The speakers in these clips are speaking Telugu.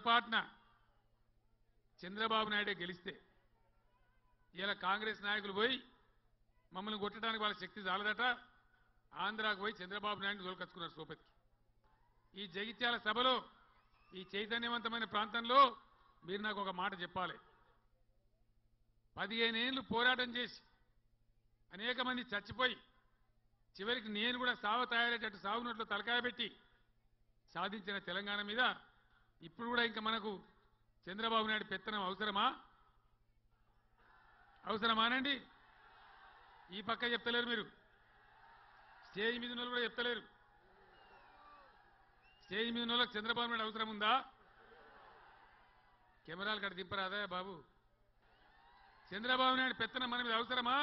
పొరపాటున చంద్రబాబు నాయుడే గెలిస్తే ఇలా కాంగ్రెస్ నాయకులు పోయి మమ్మల్ని కొట్టడానికి వాళ్ళ శక్తి చాలదట ఆంధ్రాకు పోయి చంద్రబాబు నాయుడు తోలుకొచ్చుకున్నారు సోపతికి ఈ జగిత్యాల సభలో ఈ చైతన్యవంతమైన ప్రాంతంలో మీరు నాకు ఒక మాట చెప్పాలి పదిహేనేళ్ళు పోరాటం చేసి అనేక మంది చచ్చిపోయి చివరికి నేను కూడా సావ తయారయ్యేటట్టు సాగునట్లు తలకాయ పెట్టి సాధించిన తెలంగాణ మీద ఇప్పుడు కూడా ఇంకా మనకు చంద్రబాబు నాయుడు పెత్తనం అవసరమా అవసరమానండి ఈ పక్క చెప్తలేరు మీరు స్టేజ్ మీద ఉన్న వాళ్ళు కూడా చెప్తలేరు స్టేజ్ మీద ఉన్న వాళ్ళకి చంద్రబాబు నాయుడు అవసరం ఉందా కెమెరాలు కడ దింపరాదా బాబు చంద్రబాబు నాయుడు పెత్తనం మన మీద అవసరమా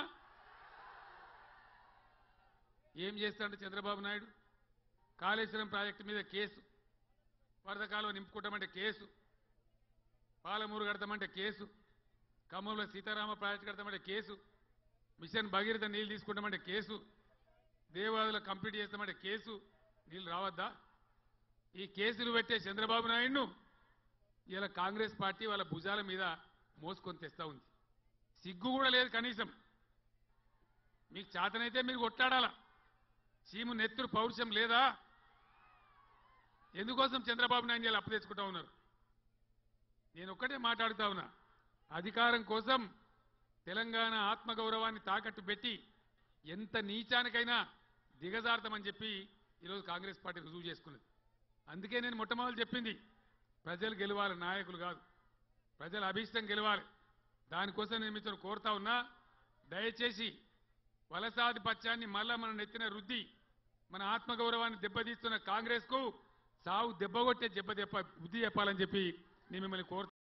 ఏం చేస్తాడు చంద్రబాబు నాయుడు కాళేశ్వరం ప్రాజెక్టు మీద కేసు వరద కాలువ నింపుకుంటామంటే కేసు పాలమూరు కడతామంటే కేసు ఖమ్మంలో సీతారామ ప్రాజెక్టు కడతామంటే కేసు మిషన్ భగీరథ నీళ్లు తీసుకుంటామంటే కేసు దేవాదులు కంప్లీట్ చేస్తామంటే కేసు నీళ్లు రావద్దా ఈ కేసులు పెట్టే చంద్రబాబు నాయుడును ఇలా కాంగ్రెస్ పార్టీ వాళ్ళ భుజాల మీద మోసుకొని తెస్తా ఉంది సిగ్గు కూడా లేదు కనీసం మీకు చేతనైతే మీరు కొట్లాడాలా సీము నెత్తురు పౌరుషం లేదా ఎందుకోసం చంద్రబాబు నాయుడు ఇలా అప్పు తెచ్చుకుంటా ఉన్నారు నేను ఒక్కటే మాట్లాడుతా ఉన్నా అధికారం కోసం తెలంగాణ ఆత్మగౌరవాన్ని తాకట్టు పెట్టి ఎంత నీచానికైనా దిగజారుతామని చెప్పి ఈరోజు కాంగ్రెస్ పార్టీ రుజువు చేసుకున్నది అందుకే నేను మొట్టమొదటి చెప్పింది ప్రజలు గెలవాలి నాయకులు కాదు ప్రజల అభీష్టం గెలవాలి దానికోసం నేను మీతో కోరుతా ఉన్నా దయచేసి వలసాధిపత్యాన్ని మళ్ళా మనం నెత్తిన రుద్ది మన ఆత్మగౌరవాన్ని దెబ్బతీస్తున్న కాంగ్రెస్ కు సావు దెబ్బగొట్టే దెబ్బ దెబ్బ బుద్ధి చెప్పాలని చెప్పి నేను మిమ్మల్ని కోరుతా